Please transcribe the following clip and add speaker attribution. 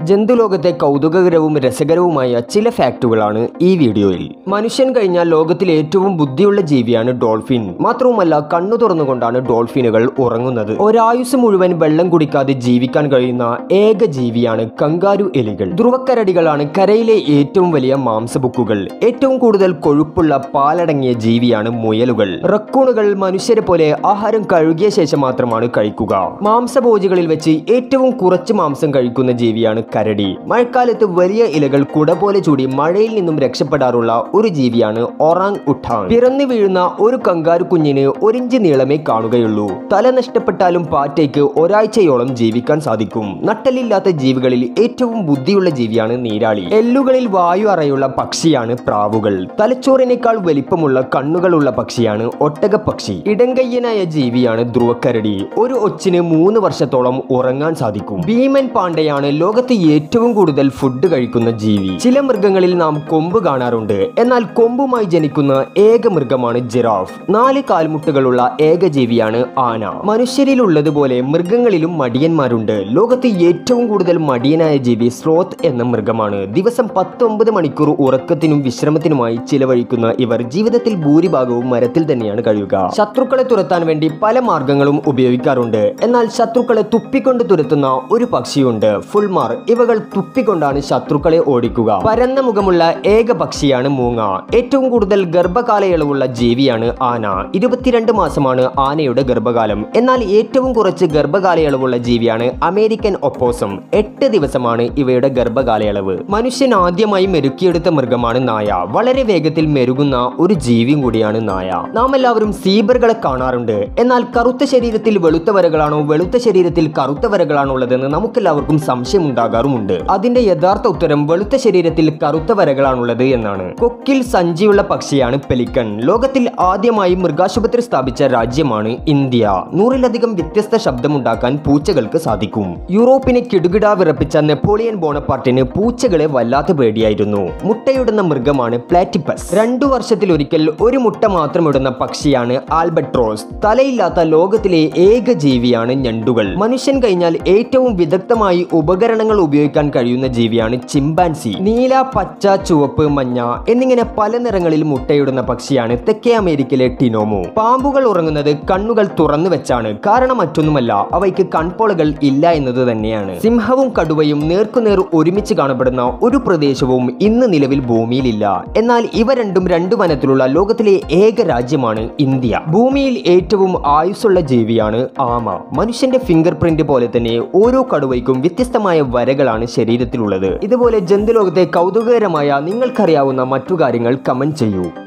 Speaker 1: ജന്തുലോകത്തെ കൗതുകകരവും രസകരവുമായ ചില ഫാക്റ്റുകളാണ് ഈ വീഡിയോയിൽ മനുഷ്യൻ കഴിഞ്ഞാൽ ലോകത്തിലെ ഏറ്റവും ബുദ്ധിയുള്ള ജീവിയാണ് ഡോൾഫിൻ മാത്രവുമല്ല കണ്ണു തുറന്നുകൊണ്ടാണ് ഡോൾഫിനുകൾ ഉറങ്ങുന്നത് ഒരായുസ് മുഴുവൻ വെള്ളം കുടിക്കാതെ ജീവിക്കാൻ കഴിയുന്ന ഏക ജീവിയാണ് കങ്കാരു എലികൾ ധ്രുവക്കരടികളാണ് കരയിലെ ഏറ്റവും വലിയ മാംസബുക്കുകൾ ഏറ്റവും കൂടുതൽ കൊഴുപ്പുള്ള പാലടങ്ങിയ ജീവിയാണ് മുയലുകൾ റക്കൂണുകൾ മനുഷ്യരെ പോലെ ആഹാരം കഴുകിയ ശേഷം മാത്രമാണ് കഴിക്കുക മാംസഭോജികളിൽ വെച്ച് ഏറ്റവും കുറച്ച് മാംസം കഴിക്കുന്ന ജീവിയാണ് കരടി മഴക്കാലത്ത് വലിയ ഇലകൾ കുട പോലെ ചൂടി മഴയിൽ നിന്നും രക്ഷപ്പെടാറുള്ള ഒരു ജീവിയാണ് ഒറാങ് ഉട്ടാങ് പിറന്നു വീഴുന്ന ഒരു കങ്കാരു കുഞ്ഞിന് ഒരിഞ്ച് നീളമേ കാണുകയുള്ളൂ തല നഷ്ടപ്പെട്ടാലും പാറ്റയ്ക്ക് ഒരാഴ്ചയോളം ജീവിക്കാൻ സാധിക്കും നട്ടലില്ലാത്ത ജീവികളിൽ ഏറ്റവും ബുദ്ധിയുള്ള ജീവിയാണ് നീരാളി എല്ലുകളിൽ വായു അറയുള്ള പക്ഷിയാണ് പ്രാവുകൾ തലച്ചോറിനേക്കാൾ വലിപ്പമുള്ള കണ്ണുകളുള്ള പക്ഷിയാണ് ഒട്ടകപ്പക്ഷി ഇടങ്കയ്യനായ ജീവിയാണ് ധ്രുവക്കരടി ഒരു ഒച്ചിന് മൂന്ന് വർഷത്തോളം ഉറങ്ങാൻ സാധിക്കും ഭീമൻ പാണ്ഡയാണ് ലോകത്ത് ഏറ്റവും കൂടുതൽ ഫുഡ് കഴിക്കുന്ന ജീവി ചില മൃഗങ്ങളിൽ നാം കൊമ്പ് കാണാറുണ്ട് എന്നാൽ കൊമ്പുമായി ജനിക്കുന്ന ഏക മൃഗമാണ് ജിറാഫ് നാല് കാൽമുട്ടുകളുള്ള ഏക ജീവിയാണ് ആന മനുഷ്യരിലുള്ളതുപോലെ മൃഗങ്ങളിലും മടിയന്മാരുണ്ട് ലോകത്ത് ഏറ്റവും കൂടുതൽ മടിയനായ ജീവി സ്ലോത്ത് എന്ന മൃഗമാണ് ദിവസം പത്തൊമ്പത് മണിക്കൂർ ഉറക്കത്തിനും വിശ്രമത്തിനുമായി ചിലവഴിക്കുന്ന ഇവർ ജീവിതത്തിൽ ഭൂരിഭാഗവും മരത്തിൽ തന്നെയാണ് കഴിയുക ശത്രുക്കളെ തുരത്താൻ വേണ്ടി പല മാർഗങ്ങളും ഉപയോഗിക്കാറുണ്ട് എന്നാൽ ശത്രുക്കളെ തുപ്പിക്കൊണ്ട് തുരത്തുന്ന ഒരു പക്ഷിയുണ്ട് ഫുൾമാർ ഇവകൾ തുപ്പിക്കൊണ്ടാണ് ശത്രുക്കളെ ഓടിക്കുക പരന്ന മുഖമുള്ള ഏക പക്ഷിയാണ് മൂങ്ങ ഏറ്റവും കൂടുതൽ ഗർഭകാലയളവുള്ള ജീവിയാണ് ആന ഇരുപത്തിരണ്ട് മാസമാണ് ആനയുടെ ഗർഭകാലം എന്നാൽ ഏറ്റവും കുറച്ച് ഗർഭകാലയളവുള്ള ജീവിയാണ് അമേരിക്കൻ ഒപ്പോസം എട്ട് ദിവസമാണ് ഇവയുടെ ഗർഭകാലയളവ് മനുഷ്യൻ ആദ്യമായി മെരുക്കിയെടുത്ത മൃഗമാണ് നായ വളരെ വേഗത്തിൽ മെരുകുന്ന ഒരു ജീവിയും കൂടിയാണ് നായ നാം എല്ലാവരും സീബറുകളെ കാണാറുണ്ട് എന്നാൽ കറുത്ത ശരീരത്തിൽ വെളുത്ത വരകളാണോ വെളുത്ത ശരീരത്തിൽ കറുത്ത വരകളാണോ ഉള്ളതെന്ന് നമുക്കെല്ലാവർക്കും സംശയം ഉണ്ടാകാറുമുണ്ട് അതിന്റെ യഥാർത്ഥ ഉത്തരം വെളുത്ത ശരീരത്തിൽ കറുത്ത വരകളാണുള്ളത് എന്നാണ് കൊക്കിൽ സഞ്ചിയുള്ള പക്ഷിയാണ് പെലിക്കൺ ലോകത്തിൽ ആദ്യമായി മൃഗാശുപത്രി സ്ഥാപിച്ച രാജ്യമാണ് ഇന്ത്യ നൂറിലധികം വ്യത്യസ്ത ശബ്ദമുണ്ടാക്കാൻ പൂച്ചകൾക്ക് സാധിക്കും യൂറോപ്പിനെ കിടുകിടാ വിറപ്പിച്ച നെപ്പോളിയൻ ബോണപ്പാർട്ടിന് പൂച്ചകളെ വല്ലാത്ത പേടിയായിരുന്നു മുട്ടയിടുന്ന മൃഗമാണ് പ്ലാറ്റിപ്പസ് രണ്ടു വർഷത്തിലൊരിക്കൽ ഒരു മുട്ട മാത്രം ഇടുന്ന പക്ഷിയാണ് ആൽബട്രോസ് തലയില്ലാത്ത ലോകത്തിലെ ഏക ജീവിയാണ് ഞണ്ടുകൾ മനുഷ്യൻ കഴിഞ്ഞാൽ ഏറ്റവും വിദഗ്ധമായി ഉപകരണങ്ങൾ ഉപയോഗിക്കാൻ കഴിയുന്ന ജീവിയാണ് ചിമ്പാൻസി നീല പച്ച ചുവപ്പ് മഞ്ഞ എന്നിങ്ങനെ പല നിറങ്ങളിൽ മുട്ടയിടുന്ന പക്ഷിയാണ് തെക്കേ അമേരിക്കയിലെ ടിനോമോ പാമ്പുകൾ ഉറങ്ങുന്നത് കണ്ണുകൾ തുറന്നു വെച്ചാണ് കാരണം മറ്റൊന്നുമല്ല അവയ്ക്ക് കൺപോളകൾ ഇല്ല എന്നത് തന്നെയാണ് സിംഹവും കടുവയും നേർക്കുനേർ ഒരുമിച്ച് കാണപ്പെടുന്ന ഒരു പ്രദേശവും ഇന്ന് നിലവിൽ ഭൂമിയിലില്ല എന്നാൽ ഇവ രണ്ടും രണ്ടു വനത്തിലുള്ള ലോകത്തിലെ ഏക രാജ്യമാണ് ഇന്ത്യ ഭൂമിയിൽ ഏറ്റവും ആയുസ്സുള്ള ജീവിയാണ് ആമ മനുഷ്യന്റെ ഫിംഗർ പ്രിന്റ് പോലെ തന്നെ ഓരോ കടുവയ്ക്കും വ്യത്യസ്തമായ വരകളാണ് ശരീരത്തിലുള്ളത് ഇതുപോലെ ജന്തുലോകത്തെ കൗതുകകരമായ നിങ്ങൾക്കറിയാവുന്ന മറ്റു കാര്യങ്ങൾ കമന്റ് ചെയ്യൂ